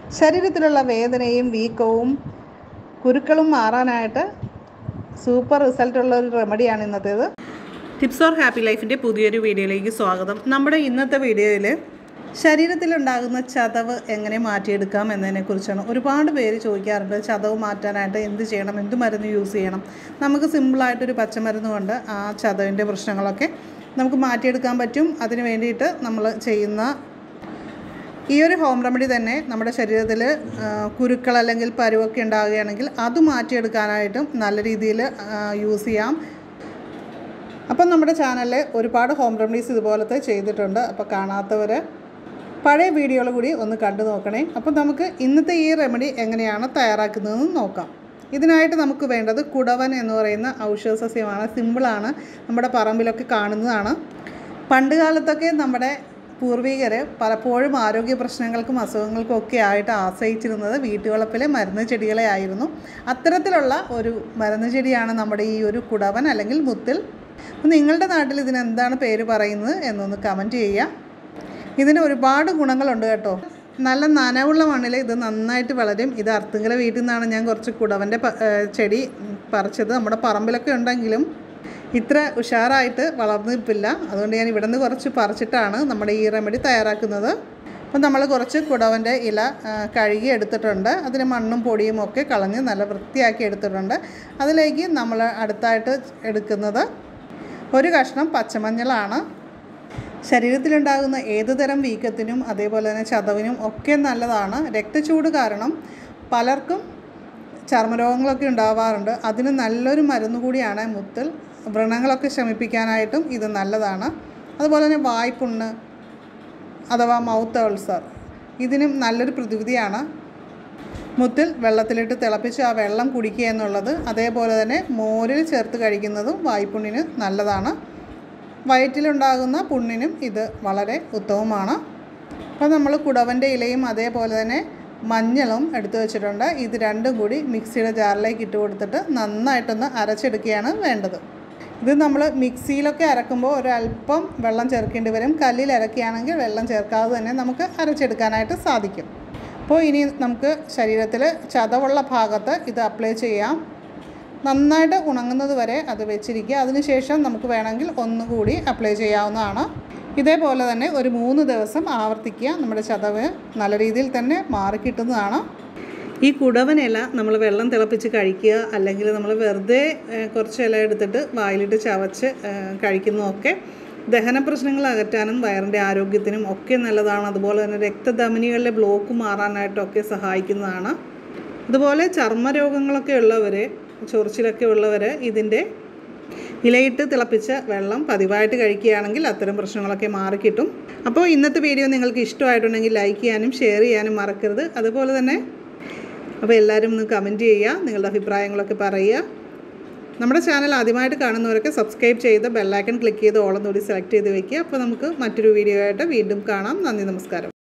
ശരീരത്തിലുള്ള വേദനയും വീക്കവും കുരുക്കളും മാറാനായിട്ട് സൂപ്പർ റിസൾട്ടുള്ള ഒരു റെമഡിയാണ് ഇന്നത്തേത് ടിപ്സ് ഓർ ഹാപ്പി ലൈഫിൻ്റെ പുതിയൊരു വീഡിയോയിലേക്ക് സ്വാഗതം നമ്മുടെ ഇന്നത്തെ വീഡിയോയിൽ ശരീരത്തിലുണ്ടാകുന്ന ചതവ് എങ്ങനെ മാറ്റിയെടുക്കാം എന്നതിനെക്കുറിച്ചാണ് ഒരുപാട് പേര് ചോദിക്കാറുണ്ട് ചതവ് മാറ്റാനായിട്ട് എന്ത് ചെയ്യണം എന്ത് മരുന്ന് യൂസ് ചെയ്യണം നമുക്ക് സിമ്പിളായിട്ടൊരു പച്ചമരുന്ന് കൊണ്ട് ആ ചതവിൻ്റെ പ്രശ്നങ്ങളൊക്കെ നമുക്ക് മാറ്റിയെടുക്കാൻ പറ്റും അതിന് വേണ്ടിയിട്ട് നമ്മൾ ചെയ്യുന്ന ഈ ഒരു ഹോം റെമഡി തന്നെ നമ്മുടെ ശരീരത്തിൽ കുരുക്കൾ അല്ലെങ്കിൽ പരുവൊക്കെ ഉണ്ടാവുകയാണെങ്കിൽ അത് മാറ്റിയെടുക്കാനായിട്ടും നല്ല രീതിയിൽ യൂസ് ചെയ്യാം അപ്പം നമ്മുടെ ചാനലിൽ ഒരുപാട് ഹോം റെമഡീസ് ഇതുപോലത്തെ ചെയ്തിട്ടുണ്ട് അപ്പോൾ കാണാത്തവർ പഴയ വീഡിയോകൾ കൂടി ഒന്ന് കണ്ടു നോക്കണേ അപ്പം നമുക്ക് ഇന്നത്തെ ഈ റെമഡി എങ്ങനെയാണ് തയ്യാറാക്കുന്നതെന്ന് നോക്കാം ഇതിനായിട്ട് നമുക്ക് വേണ്ടത് കുടവൻ എന്ന് പറയുന്ന ഔഷധ സസ്യമാണ് സിമ്പിളാണ് നമ്മുടെ പറമ്പിലൊക്കെ കാണുന്നതാണ് പണ്ട് കാലത്തൊക്കെ നമ്മുടെ പൂർവികർ പലപ്പോഴും ആരോഗ്യ പ്രശ്നങ്ങൾക്കും അസുഖങ്ങൾക്കും ഒക്കെ ആയിട്ട് ആശ്രയിച്ചിരുന്നത് വീട്ടുവളപ്പിലെ മരുന്ന് ചെടികളെ ആയിരുന്നു അത്തരത്തിലുള്ള ഒരു മരുന്ന് ചെടിയാണ് നമ്മുടെ ഈ ഒരു കുടവൻ അല്ലെങ്കിൽ മുത്തിൽ അപ്പോൾ നിങ്ങളുടെ നാട്ടിൽ ഇതിനെന്താണ് പേര് പറയുന്നത് എന്നൊന്ന് കമൻറ്റ് ചെയ്യുക ഇതിന് ഒരുപാട് ഗുണങ്ങളുണ്ട് കേട്ടോ നല്ല നനവുള്ള മണ്ണിൽ ഇത് നന്നായിട്ട് വളരും ഇത് അർത്തുങ്കല വീട്ടിൽ നിന്നാണ് ഞാൻ കുറച്ച് കുടവൻ്റെ പ- ഏഹ് ചെടി പറിച്ചത് നമ്മുടെ പറമ്പിലൊക്കെ ഉണ്ടെങ്കിലും ഇത്ര ഉഷാറായിട്ട് വളർന്നിപ്പില്ല അതുകൊണ്ട് ഞാൻ ഇവിടെ നിന്ന് കുറച്ച് പറിച്ചിട്ടാണ് നമ്മുടെ ഈ റെമഡി തയ്യാറാക്കുന്നത് അപ്പം നമ്മൾ കുറച്ച് കുടവൻ്റെ ഇല ആ, കഴുകി എടുത്തിട്ടുണ്ട് അതിന് മണ്ണും പൊടിയും ഒക്കെ കളഞ്ഞ് നല്ല വൃത്തിയാക്കി എടുത്തിട്ടുണ്ട് അതിലേക്ക് നമ്മൾ അടുത്തായിട്ട് എടുക്കുന്നത് ഒരു കഷ്ണം പച്ചമഞ്ഞളാണ് ശരീരത്തിലുണ്ടാകുന്ന ഏത് തരം വീക്കത്തിനും അതേപോലെ തന്നെ ചതവിനും ഒക്കെ നല്ലതാണ് രക്തചൂട് കാരണം പലർക്കും ചർമ്മരോഗങ്ങളൊക്കെ ഉണ്ടാവാറുണ്ട് അതിന് നല്ലൊരു മരുന്ന് കൂടിയാണ് മുത്തൽ വ്രണങ്ങളൊക്കെ ശമിപ്പിക്കാനായിട്ടും ഇത് നല്ലതാണ് അതുപോലെ തന്നെ വായ്പുണ്ണ് അഥവാ മൗത്ത് അൾസർ ഇതിനും നല്ലൊരു പ്രതിവിധിയാണ് മുത്തിൽ വെള്ളത്തിലിട്ട് തിളപ്പിച്ച് ആ വെള്ളം കുടിക്കുക എന്നുള്ളത് അതേപോലെ തന്നെ മോരിൽ ചേർത്ത് കഴിക്കുന്നതും വായ്പുണ്ണിന് നല്ലതാണ് വയറ്റിലുണ്ടാകുന്ന പുണ്ണിനും ഇത് വളരെ ഉത്തമമാണ് അപ്പോൾ നമ്മൾ കുടവൻ്റെ ഇലയും അതേപോലെ തന്നെ മഞ്ഞളും എടുത്തു വെച്ചിട്ടുണ്ട് ഇത് രണ്ടും കൂടി മിക്സിയുടെ ജാറിലേക്ക് ഇട്ട് കൊടുത്തിട്ട് നന്നായിട്ടൊന്ന് അരച്ചെടുക്കുകയാണ് വേണ്ടത് ഇത് നമ്മൾ മിക്സിയിലൊക്കെ അരക്കുമ്പോൾ ഒരല്പം വെള്ളം ചേർക്കേണ്ടി വരും കല്ലിൽ അരക്കുകയാണെങ്കിൽ വെള്ളം ചേർക്കാതെ തന്നെ നമുക്ക് അരച്ചെടുക്കാനായിട്ട് സാധിക്കും അപ്പോൾ ഇനി നമുക്ക് ശരീരത്തിൽ ചതവുള്ള ഭാഗത്ത് ഇത് അപ്ലൈ ചെയ്യാം നന്നായിട്ട് ഉണങ്ങുന്നത് വരെ അത് വെച്ചിരിക്കുക അതിനുശേഷം നമുക്ക് വേണമെങ്കിൽ ഒന്നുകൂടി അപ്ലൈ ചെയ്യാവുന്നതാണ് ഇതേപോലെ തന്നെ ഒരു മൂന്ന് ദിവസം ആവർത്തിക്കുക നമ്മുടെ ചതവ് നല്ല രീതിയിൽ തന്നെ മാറിക്കിട്ടുന്നതാണ് ഈ കുടവൻ ഇല നമ്മൾ വെള്ളം തിളപ്പിച്ച് കഴിക്കുക അല്ലെങ്കിൽ നമ്മൾ വെറുതെ ഏഹ്, കുറച്ച് ഇല എടുത്തിട്ട് വായിലിട്ട് ചവച്ച് ഏഹ്, കഴിക്കുന്നതൊക്കെ ദഹന പ്രശ്നങ്ങൾ അകറ്റാനും വയറിൻ്റെ ആരോഗ്യത്തിനും ഒക്കെ നല്ലതാണ് അതുപോലെ തന്നെ രക്തധമനികളിലെ ബ്ലോക്ക് മാറാനായിട്ടൊക്കെ സഹായിക്കുന്നതാണ് അതുപോലെ ചർമ്മരോഗങ്ങളൊക്കെ ഉള്ളവർ ചൊറിച്ചിലൊക്കെ ഉള്ളവർ ഇതിൻ്റെ ഇലയിട്ട് തിളപ്പിച്ച വെള്ളം പതിവായിട്ട് കഴിക്കുകയാണെങ്കിൽ അത്തരം പ്രശ്നങ്ങളൊക്കെ മാറിക്കിട്ടും അപ്പോൾ ഇന്നത്തെ വീഡിയോ നിങ്ങൾക്ക് ഇഷ്ടമായിട്ടുണ്ടെങ്കിൽ ലൈക്ക് ചെയ്യാനും ഷെയർ ചെയ്യാനും മറക്കരുത് അതുപോലെ തന്നെ അപ്പോൾ എല്ലാവരും ഒന്ന് കമൻറ്റ് ചെയ്യുക നിങ്ങളുടെ അഭിപ്രായങ്ങളൊക്കെ പറയുക നമ്മുടെ ചാനൽ ആദ്യമായിട്ട് കാണുന്നവരൊക്കെ സബ്സ്ക്രൈബ് ചെയ്ത് ബെല്ലൈക്കൺ ക്ലിക്ക് ചെയ്ത് ഓളം കൂടി സെലക്ട് ചെയ്ത് വെക്കുക അപ്പോൾ നമുക്ക് മറ്റൊരു വീഡിയോ ആയിട്ട് വീണ്ടും കാണാം നന്ദി നമസ്കാരം